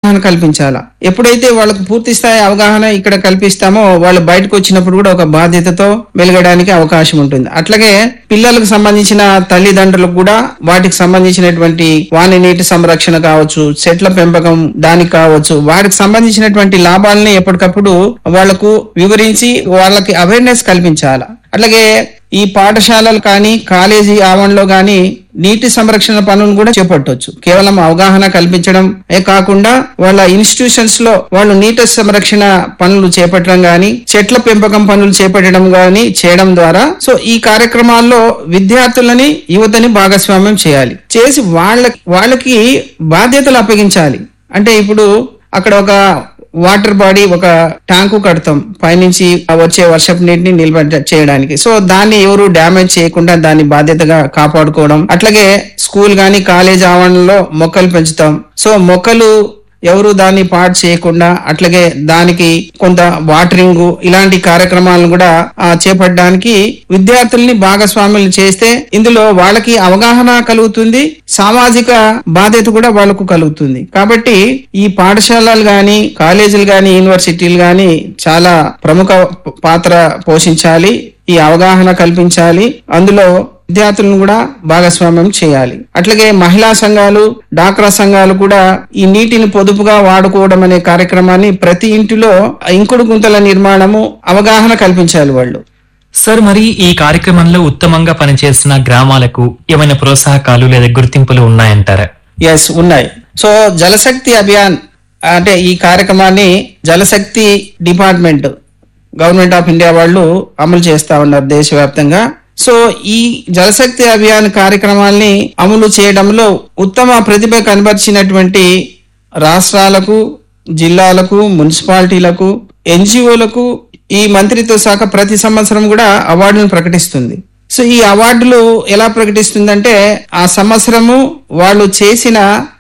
అవగాహన కల్పించాలా ఎప్పుడైతే వాళ్ళకు పూర్తి స్థాయి అవగాహన ఇక్కడ కల్పిస్తామో వాళ్ళు బయటకు వచ్చినప్పుడు కూడా ఒక బాధ్యతతో వెలగడానికి అవకాశం ఉంటుంది అట్లాగే పిల్లలకు సంబంధించిన తల్లిదండ్రులకు కూడా వాటికి సంబంధించినటువంటి వాని నీటి సంరక్షణ కావచ్చు చెట్ల పెంపకం దానికి కావచ్చు వాటికి సంబంధించినటువంటి లాభాలని ఎప్పటికప్పుడు వాళ్లకు వివరించి వాళ్ళకి అవేర్నెస్ కల్పించాలి అట్లాగే ఈ పాఠశాలలు కానీ కాలేజీ ఆవరణలో కానీ నీటి సంరక్షణ పనులను కూడా చేపట్టవచ్చు కేవలం అవగాహన కల్పించడం ఏ కాకుండా వాళ్ళ ఇన్స్టిట్యూషన్స్ లో వాళ్ళు నీటి సంరక్షణ పనులు చేపట్టడం గాని చెట్ల పెంపకం పనులు చేపట్టడం గాని చేయడం ద్వారా సో ఈ కార్యక్రమాల్లో విద్యార్థులని యువతని భాగస్వామ్యం చేయాలి చేసి వాళ్ళ వాళ్ళకి బాధ్యతలు అప్పగించాలి అంటే ఇప్పుడు అక్కడ ఒక వాటర్ బాడీ ఒక ట్యాంకు కడతాం పైనుంచి వచ్చే వర్షపు నీటిని నిల్వ చేయడానికి సో దాన్ని ఎవరు డ్యామేజ్ చేయకుండా దాన్ని బాధ్యతగా కాపాడుకోవడం అట్లాగే స్కూల్ గాని కాలేజ్ ఆవరణలో మొక్కలు పెంచుతాం సో మొక్కలు ఎవరు దాన్ని పాడు చేయకుండా అట్లాగే దానికి కొంత వాటరింగ్ ఇలాంటి కార్యక్రమాలను కూడా ఆ, చేపట్టడానికి విద్యార్థుల్ని భాగస్వాములు చేస్తే ఇందులో వాళ్ళకి అవగాహన కలుగుతుంది సామాజిక బాధ్యత కూడా వాళ్ళకు కలుగుతుంది కాబట్టి ఈ పాఠశాలలు గాని కాలేజీలు గాని యూనివర్సిటీలు గాని చాలా ప్రముఖ పాత్ర పోషించాలి ఈ అవగాహన కల్పించాలి అందులో విద్యార్థులను కూడా భాగస్వామ్యం చేయాలి అట్లాగే మహిళా సంఘాలు డాక్రా సంఘాలు కూడా ఈ నీటిని పొదుపుగా వాడుకోవడం అనే కార్యక్రమాన్ని ప్రతి ఇంటిలో ఇంకుడు గుంతల నిర్మాణము అవగాహన కల్పించాలి వాళ్ళు సార్ మరి ఈ కార్యక్రమంలో ఉత్తమంగా పనిచేసిన గ్రామాలకు ఏమైనా ప్రోత్సాహకాలు లేదా గుర్తింపులు ఉన్నాయంటారా ఎస్ ఉన్నాయి సో జలశక్తి అభియాన్ అంటే ఈ కార్యక్రమాన్ని Jalashakti department government of India వాళ్ళు అమలు చేస్తా ఉన్నారు దేశవ్యాప్తంగా సో ఈ జలశక్తి అభియాన్ కార్యక్రమాల్ని అమలు చేయడంలో ఉత్తమ ప్రతిభ కనబరిచినటువంటి రాష్ట్రాలకు జిల్లాలకు మున్సిపాలిటీలకు ఎన్జిఓలకు ఈ మంత్రిత్వ శాఖ ప్రతి సంవత్సరం కూడా అవార్డును ప్రకటిస్తుంది సో ఈ అవార్డులు ఎలా ప్రకటిస్తుందంటే ఆ సంవత్సరము వాళ్ళు చేసిన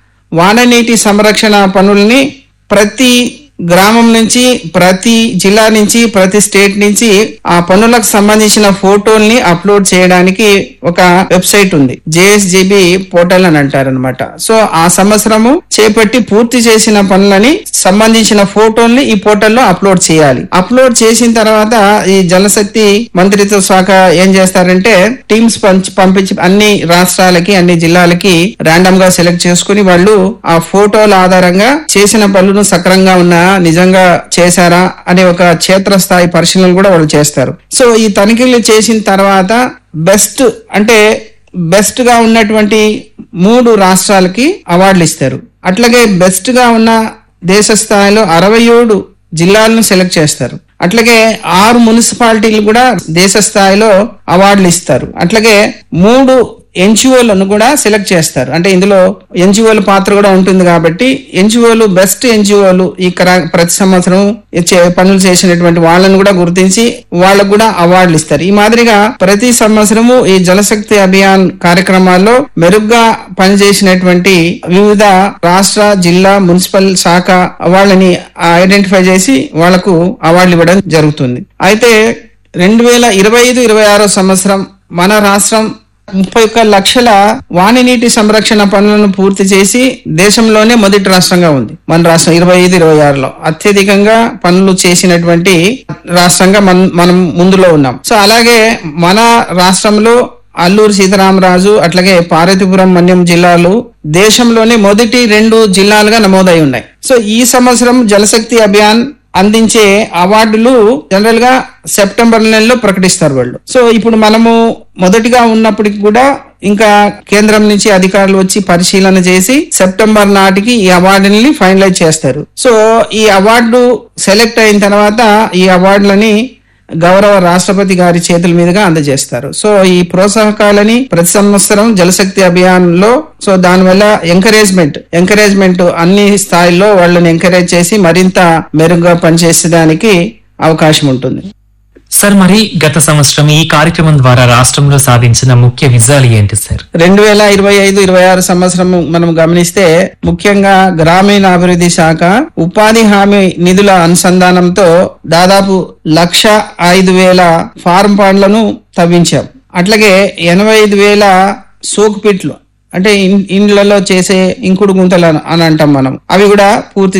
వాననీటి సంరక్షణ పనుల్ని ప్రతి గ్రామం నుంచి ప్రతి జిల్లా నుంచి ప్రతి స్టేట్ నుంచి ఆ పనులకు సంబంధించిన ఫోటోల్ని అప్లోడ్ చేయడానికి ఒక వెబ్సైట్ ఉంది జేఎస్జిబి పోర్టల్ అని అంటారనమాట సో ఆ సంవత్సరము చేపట్టి పూర్తి చేసిన పనులని సంబంధించిన ఫోటోల్ని ఈ పోర్టల్లో అప్లోడ్ చేయాలి అప్లోడ్ చేసిన తర్వాత ఈ జలశక్తి మంత్రిత్వ శాఖ ఏం చేస్తారంటే టీమ్స్ పంచి పంపించి అన్ని రాష్ట్రాలకి అన్ని జిల్లాలకి ర్యాండమ్ గా సెలెక్ట్ చేసుకుని వాళ్ళు ఆ ఫోటోల ఆధారంగా చేసిన పనులు సక్రంగా ఉన్నా నిజంగా చేశారా అనే ఒక క్షేత్రస్థాయి పరిశీలన కూడా వాళ్ళు చేస్తారు సో ఈ తనిఖీలు చేసిన తర్వాత బెస్ట్ అంటే బెస్ట్ గా ఉన్నటువంటి మూడు రాష్ట్రాలకి అవార్డులు ఇస్తారు అట్లాగే బెస్ట్ గా ఉన్న దేశ స్థాయిలో అరవై ఏడు జిల్లాలను సెలెక్ట్ చేస్తారు అట్లాగే ఆరు మున్సిపాలిటీలు కూడా దేశ స్థాయిలో అవార్డులు ఇస్తారు అట్లాగే మూడు ఎన్జిఓలను కూడా సెలెక్ట్ చేస్తారు అంటే ఇందులో ఎన్జిఓల పాత్ర కూడా ఉంటుంది కాబట్టి ఎన్జిఓలు బెస్ట్ ఎన్జిఓలు ఈ కరా- ప్రతి సంవత్సరం చే- పనులు చేసినటువంటి వాళ్ళని కూడా గుర్తించి వాళ్ళకు కూడా అవార్డులు ఇస్తారు ఈ మాదిరిగా ప్రతి సంవత్సరము ఈ జలశక్తి అభియాన్ కార్యక్రమాల్లో మెరుగ్గా పనిచేసినటువంటి వివిధ రాష్ట్ర జిల్లా మున్సిపల్ శాఖ వాళ్ళని ఐడెంటిఫై చేసి వాళ్లకు అవార్డులు ఇవ్వడం జరుగుతుంది అయితే రెండు వేల ఇరవై ఐదు ఇరవై ఆరో సంవత్సరం మన రాష్ట్రం ముప్పై ఒక్క లక్షల వాణి నీటి సంరక్షణ పనులను పూర్తి చేసి దేశంలోనే మొదటి రాష్ట్రంగా ఉంది మన రాష్ట్రం ఇరవై ఐదు ఇరవై ఆరులో అత్యధికంగా పనులు చేసినటువంటి రాష్ట్రంగా మన మనం ముందులో ఉన్నాం సో అలాగే మన రాష్ట్రంలో అల్లూరు సీతారామరాజు అట్లాగే పార్వతీపురం మన్యం జిల్లాలు దేశంలోనే మొదటి రెండు జిల్లాలుగా నమోదై ఉన్నాయి సో ఈ సంవత్సరం జలశక్తి అభియాన్ అందించే అవార్డులు జనరల్ గా సెప్టెంబర్ నెలలో ప్రకటిస్తారు వాళ్ళు సో ఇప్పుడు మనము మొదటిగా ఉన్నప్పటికి కూడా ఇంకా కేంద్రం నుంచి అధికారులు వచ్చి పరిశీలన చేసి సెప్టెంబర్ నాటికి ఈ అవార్డుని ఫైనలైజ్ చేస్తారు సో ఈ అవార్డు సెలెక్ట్ అయిన తర్వాత ఈ అవార్డులని గౌరవ రాష్ట్రపతి గారి చేతుల మీదుగా అందజేస్తారు సో ఈ ప్రోత్సాహకాలని ప్రతి సంవత్సరం జలశక్తి అభియాన్ లో సో దానివల్ల ఎంకరేజ్మెంట్ ఎంకరేజ్మెంట్ అన్ని స్థాయిల్లో వాళ్ళని ఎంకరేజ్ చేసి మరింత మెరుగ్గా పనిచేసేదానికి అవకాశం ఉంటుంది సార్ మరి గత సంవత్సరం ఈ కార్యక్రమం ద్వారా రాష్ట్రంలో సాధించిన ముఖ్య విజయాలు ఏంటి సార్ రెండు వేల ఇరవై ఐదు ఇరవై ఆరు సంవత్సరం మనం గమనిస్తే ముఖ్యంగా గ్రామీణ అభివృద్ధి శాఖ ఉపాధి హామీ నిధుల అనుసంధానంతో దాదాపు లక్ష ఐదు వేల ఫార్మ్ పాండ్లను తవ్వించాం అట్లాగే ఎనభై ఐదు వేల సోక్ పిట్లు అంటే ఇన్- ఇండ్లలో చేసే ఇంకుడు గుంతలు అని- అని అంటాం మనం అవి కూడా పూర్తి